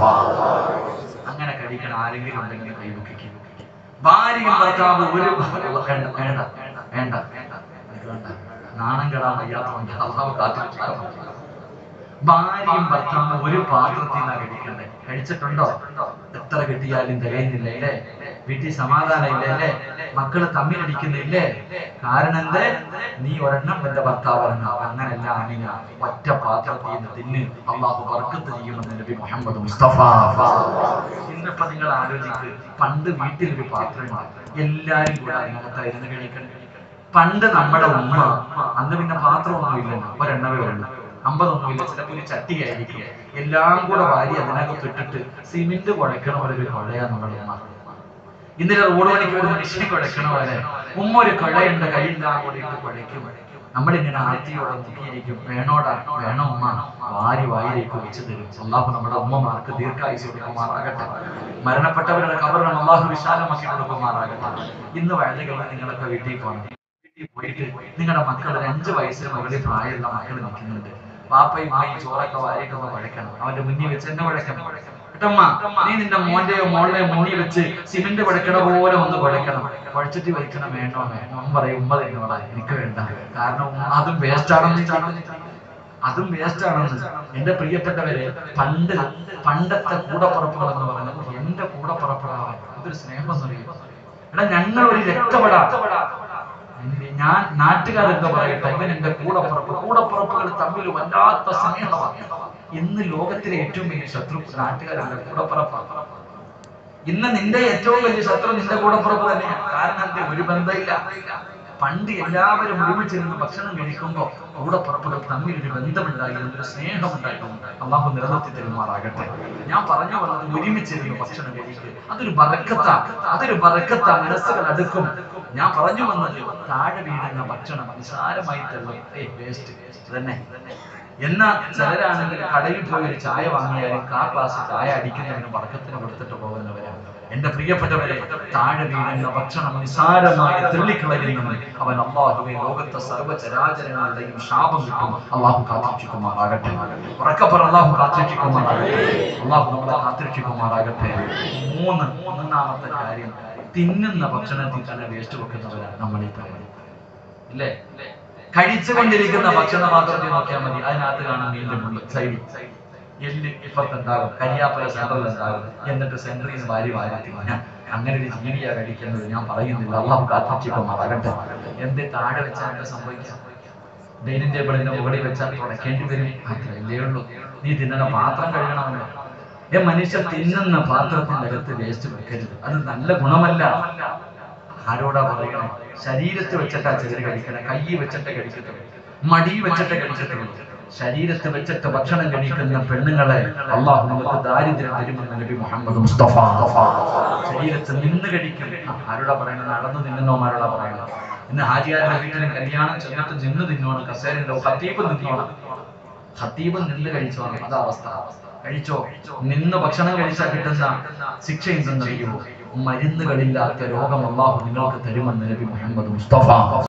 അങ്ങനെ കഴിക്കണ ആരെങ്കിലും ഉണ്ടെങ്കിൽ കൈവക്കിക്കും ഭാര്യയും ഭർത്താവ് ഒരു വേണ്ട വേണ്ട വേണ്ട വേണ്ട എനിക്ക് വേണ്ട നാണം കെടാൻ വയ്യാത്തതുകൊണ്ട് അള്ളാഹ് കാത്തിരിക്കണം ഭാര്യയും ഭർത്താവും ഒരു പാത്രത്തിൽ നിന്നാ കഴിക്കണ്ടേ കഴിച്ചിട്ടുണ്ടോ എത്ര കിട്ടിയാലും തികയുന്നില്ല അല്ലേ വീട്ടിൽ സമാധാനം ഇല്ല അല്ലേ മക്കള് തമ്മിലടിക്കുന്നില്ലേ കാരണം എന്ത് നീ ഒരെണ്ണം എന്റെ ഭർത്താവ് ഒരെണ്ണം അങ്ങനല്ല അനിന ഒറ്റ പാത്രത്തിൽ നിന്ന് തിന്ന് അള്ളാഹു വർക്കത്ത് ചെയ്യുമെന്ന് നബി മുഹമ്മദ് മുസ്തഫ ഇന്നിപ്പോ നിങ്ങൾ ആലോചിക്ക് പണ്ട് വീട്ടിലൊരു പാത്രമാണ് എല്ലാരും കൂടെ അതിനകത്തായിരുന്നു കഴിക്കണ്ടേ പണ്ട് നമ്മുടെ ഉമ്മ അന്ന് പിന്നെ പാത്രമൊന്നും ഇല്ലല്ലോ ഒരെണ്ണവേ ഉള്ളൂ അമ്പതൊന്നും ഇല്ല ചിലപ്പോൾ ഒരു ചട്ടിയായിരിക്കും എല്ലാം കൂടെ വാരി അതിനകത്ത് ഇട്ടിട്ട് സിമെന്റ് കുഴക്കണ പോലെ ഒരു കുഴയാ നമ്മുടെ ഉമ്മ ഇന്നലെ റോഡ് പണിക്ക് ഒരു മനുഷ്യനെ കുഴക്കണ പോലെ ഉമ്മ ഒരു കുഴയുണ്ട് കയ്യില്ലാ കൂടെ ഇട്ട് കുഴയ്ക്കും നമ്മളിങ്ങനെ ആർത്തിയോടെ നോക്കിയിരിക്കും വേണോടാ വേണോ ഉമ്മ വാരി വായിലേക്ക് വെച്ച് തരും അള്ളാഹു നമ്മുടെ ഉമ്മമാർക്ക് ദീർഘായുസ് കൊടുക്കുമാറാകട്ടെ മരണപ്പെട്ടവരുടെ കബറിനെ അള്ളാഹു വിശാലമാക്കി കൊടുക്കുമാറാകട്ടെ ഇന്ന് വഴുത കഴിഞ്ഞ് നിങ്ങളൊക്കെ വീട്ടിൽ പോകണം വീട്ടിൽ പോയിട്ട് നിങ്ങളുടെ മക്കൾ ഒരു അഞ്ച് വയസ്സിന് മുകളിൽ പ്രായമുള്ള മക്കൾ നിൽക്കുന്നുണ്ട് പാപ്പയും മായും ചോറൊക്കെ വാരിയൊക്കെ ഒന്ന് കുഴക്കണം അവന്റെ മുന്നിൽ വെച്ച് എന്നെ കുഴക്കണം കേട്ടമ്മ നീ നിന്റെ മോന്റെയോ മോളുടെയോ മുന്നിൽ വെച്ച് സിമെന്റ് കുഴക്കണ പോലെ ഒന്ന് കുഴക്കണം കുഴച്ചിട്ട് വയ്ക്കണം വേണോ വേണോ അവൻ പറയും ഉമ്മ തന്നോടാ എനിക്ക് വേണ്ട കാരണം ഉമ്മ അതും വേസ്റ്റ് ആണെന്ന് കാണുന്നു അതും വേസ്റ്റ് ആണെന്ന് എന്റെ പ്രിയപ്പെട്ടവരെ പണ്ട് പണ്ടത്തെ കൂടപ്പുറപ്പുകൾ എന്ന് പറയുന്നത് എന്റെ കൂടപ്പുറപ്പെടാവൻ അതൊരു സ്നേഹം എന്നറിയും എടാ ഞങ്ങൾ ഒരു രക്തപ്പെടാ ഞാൻ നാട്ടുകാരെന്താ പറയട്ടെ ഇവൻ എന്റെ കൂടപ്പുറപ്പ് കൂടപ്പുറപ്പുകൾ തമ്മിൽ വല്ലാത്ത സ്നേഹമാണ് ഇന്ന് ലോകത്തിലെ ഏറ്റവും വലിയ ശത്രു നാട്ടുകാരല്ല കൂടപ്പുറപ്പാണ് ഇന്ന് നിന്റെ ഏറ്റവും വലിയ ശത്രു നിന്റെ കൂടപ്പുറപ്പ് തന്നെയാണ് കാരണം എന്താ ഒരു ബന്ധമില്ല പണ്ട് എല്ലാവരും ഒരുമിച്ചിരുന്ന് ഭക്ഷണം കഴിക്കുമ്പോൾ കൂടപ്പുറപ്പുകൾ തമ്മിൽ ഒരു ബന്ധമുണ്ടായിരുന്നു ഒരു സ്നേഹമുണ്ടായിരുന്നു അള്ളാഹു നിലനിർത്തി തരുമാറാകട്ടെ ഞാൻ പറഞ്ഞു വന്നത് ഒരുമിച്ചിരുന്ന് ഭക്ഷണം കഴിക്കുക അതൊരു ബറക്കത്താ അതൊരു ബറക്കത്താ മനസ്സുകൾ അടുക്കും ഞാൻ പറഞ്ഞു വന്നത് താഴെ വീഴുന്ന ഭക്ഷണം നിസാരമായി തള്ളും ഏയ് വേസ്റ്റ് തന്നെ എന്നാ ചിലരാണെങ്കിൽ കടയിൽ പോയി ഒരു ചായ വാങ്ങിയാലും കാ ഗ്ലാസ് ചായ അടിക്കുന്നതിന് വർക്കത്തിന് കൊടുത്തിട്ട് പോകുന്നവരാണ് എന്റെ പ്രിയപ്പെട്ടവരെ താഴെ വീഴുന്ന ഭക്ഷണം നിസാരമായി തള്ളിക്കളയുന്നവൻ അവൻ അള്ളാഹുവെ ലോകത്തെ സർവ്വചരാചരങ്ങളുടെയും ശാപം കിട്ടും അള്ളാഹു കാത്തിരക്ഷിക്കുമാറാകട്ടെ ഉറക്കപ്പറ അള്ളാഹു കാത്തിരക്ഷിക്കുമാറാകട്ടെ അള്ളാഹു നമ്മളെ കാത്തിരക്ഷിക്കുമാറാകട്ടെ മൂന്ന് മൂന്നാമത്തെ കാര്യം തിന്നുന്ന ഭക്ഷണത്തിൽ തന്നെ വേസ്റ്റ് വെക്കുന്നവരാണ് നമ്മൾ ഈ പറയുന്നത് ഇല്ലേ കഴിച്ചുകൊണ്ടിരിക്കുന്ന ഭക്ഷണ പാത്രത്തിൽ നോക്കിയാൽ മതി അതിനകത്ത് കാണാൻ മീൻ്റെ മുള്ളു സൈഡിൽ എല്ല് ഇപ്പത്തുണ്ടാകും കരിയാപ്പല സെൻട്രൽ ഉണ്ടാകും എന്നിട്ട് സെൻട്രിൽ നിന്ന് വാരി വാരി തിന്നാം അങ്ങനെ ഒരു ജീവിയാ കഴിക്കുന്നത് ഞാൻ പറയുന്നില്ല അള്ളാഹു കാത്തിച്ചിക്കുമാറാകട്ടെ എന്ത് താഴെ വെച്ചാൽ എന്താ സംഭവിക്കാം ഡൈനിങ് ടേബിളിന്റെ മുകളിൽ വെച്ചാൽ തുടക്കേണ്ടി വരും അത്രയല്ലേ ഉള്ളൂ നീ തിന്നണ പാത്രം കഴുകണമല്ലോ ഏ മനുഷ്യർ തിന്നുന്ന പാത്രത്തിന്റെ അകത്ത് വേസ്റ്റ് വെക്കരുത് അത് നല്ല ഗുണമല്ല ആരോടാ പറയണേ ശരീരത്ത് വെച്ചിട്ടാ ചിലർ കഴിക്കണേ കൈ വെച്ചിട്ട് കഴിക്കത്തുള്ളൂ മടി വെച്ചിട്ട് കഴിക്കത്തുള്ളൂ ശരീരത്ത് വെച്ചിട്ട് ഭക്ഷണം കഴിക്കുന്ന പെണ്ണുങ്ങളെ അള്ളാഹു നമുക്ക് ദാരിദ്ര്യം തരുമെന്ന് നബി മുഹമ്മദ് മുസ്തഫ ശരീരത്ത് നിന്ന് കഴിക്കും ആ, ആരോടാ പറയണത് നടന്നു തിന്നുന്നവന്മാരോടാ പറയണത് ഇന്ന് ഹാജിയാരുടെ വീട്ടിലും കല്യാണം ചെന്നിട്ട് നിന്ന് തിന്നോണം കസേരയിലോ ഖത്തീബ് നിന്നോണം ഖത്തീബ് നിന്ന് കഴിച്ചോണം അതാ അവസ്ഥ കഴിച്ചോ നിന്ന് ഭക്ഷണം കഴിച്ചാൽ കിട്ടുന്ന ശിക്ഷ എന്തെന്നറിയുമോ മരുന്നുകളില്ലാത്ത രോഗം അള്ളാഹു നിങ്ങൾക്ക് തരുമെന്ന് നബി മുഹമ്മദ് മുസ്തഫ